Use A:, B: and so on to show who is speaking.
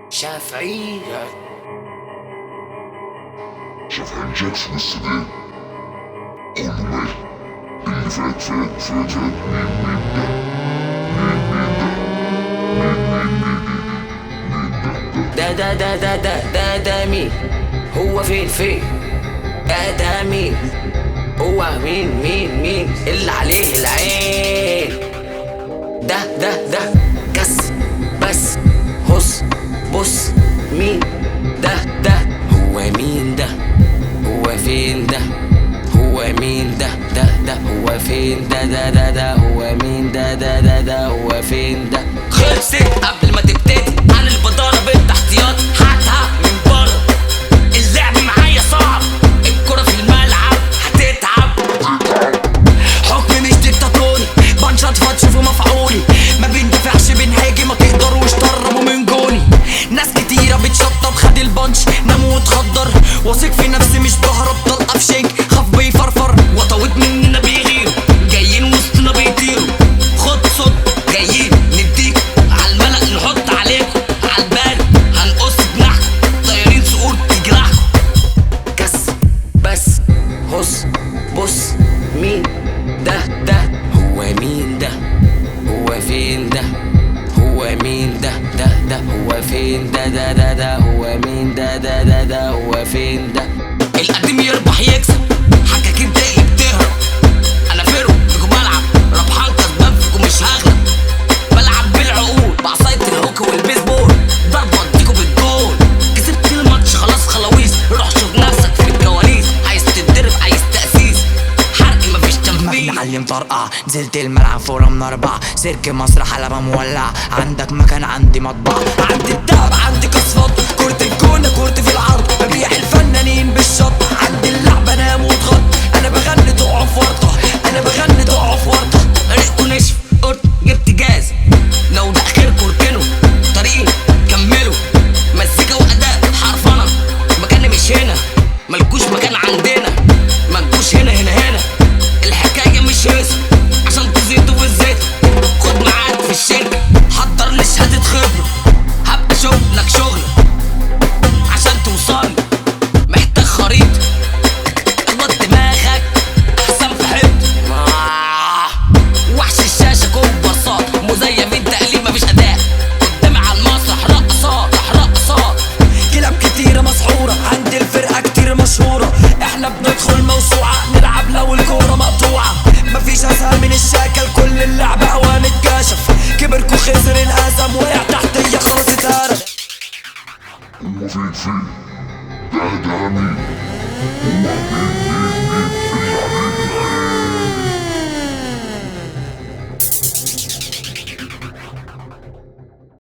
A: شافعية
B: شافعي جاكسون السودان كله مات اللي فات فات فات فات مين مين ده مين مين ده مين مين مين مين مين ده ده
A: ده ده ده ده ده ده مين هو فين فين ده ده مين هو مين مين مين اللي عليه العين ده ده ده كس بس هص بص مين ده ده هو مين ده هو فين ده هو مين ده ده ده هو فين ده ده ده ده هو مين ده ده ده ده هو فين ده خلصت قبل ما تبتدي انا اللي بضرب انت احتياط هاتها من بره اللعب معايا صعب الكرة في الملعب هتتعب حكم مش ديكتاتوري بنشط فتشوفوا مفعولي ما بندافعش بنهاجم ما تقدروش تقربوا من جولي ناس كتيرة بتشطب خد البنش ناموا واتخدر واثق في نفسي مش بهرب طلقة في شنك خاف بيفرفر وطويت مننا بيغيروا جايين وسطنا بيطيروا خد صد جايين نديك على الملأ نحط عليكم على البال هنقص جناحكم طيارين صقور تجرحكم كس بس هص بص مين ده ده هو مين ده هو فين ده هو مين ده ده ده هو فين ده ده ده ده هو مين ده ده ده ده هو فين ده القديم يربح يكسب حكاك انت اللي بتهرب انا فيرو فيكم بلعب ربحان كسبان فيكم مش هغلب بلعب بالعقول بعصاية الهوك والبيسبول ضربة اديكوا بالجول كسبت الماتش خلاص خلاويص روح شوف نفسك في الكواليس عايز تتدرب عايز تأسيس حرق مفيش تنفيذ
C: معلم طرقع نزلت الملعب فورة من أربعة سيرك مسرح حلبة مولع عندك مكان عندي مطبع عندي الدهب عندي قصفات كرة الجونة كرة في العرض ببيع الفنانين بالشط عندي اللعبة نام واتغط أنا بغني تقعوا في ورطة أنا بغني تقعوا في ورطة
A: ريقكوا نشف قلت جبت جاز لو ده اخركوا اركنوا طريقي كملوا مزيكا واداء حرفنه مكاني مش هنا ملكوش مكان عندنا ملكوش هنا هنا هنا الحكايه مش هيصه عشان تزيدوا في الزيت خد معاك في الشركه حضر لي شهاده خبره هبقى شغلك شغله عشان توصل محتاج خريطه اخبط دماغك احسن في حته آه. وحش الشاشه كوب بساط مزيفين تقليد مفيش اداء قدامي على المسرح رقصات رقصات
C: كلاب كتيرة مسحورة عندي الفرقة كتير مشهورة احنا بندخل موسوعة نلعب لو الكورة مقطوعة مفيش اسهل من الشاكل كل اللعب اوان اتكشف كبركوا خسر انهزم وقع تحتية خلاص اتهرب
B: هو فين فين ده ده مين هو مين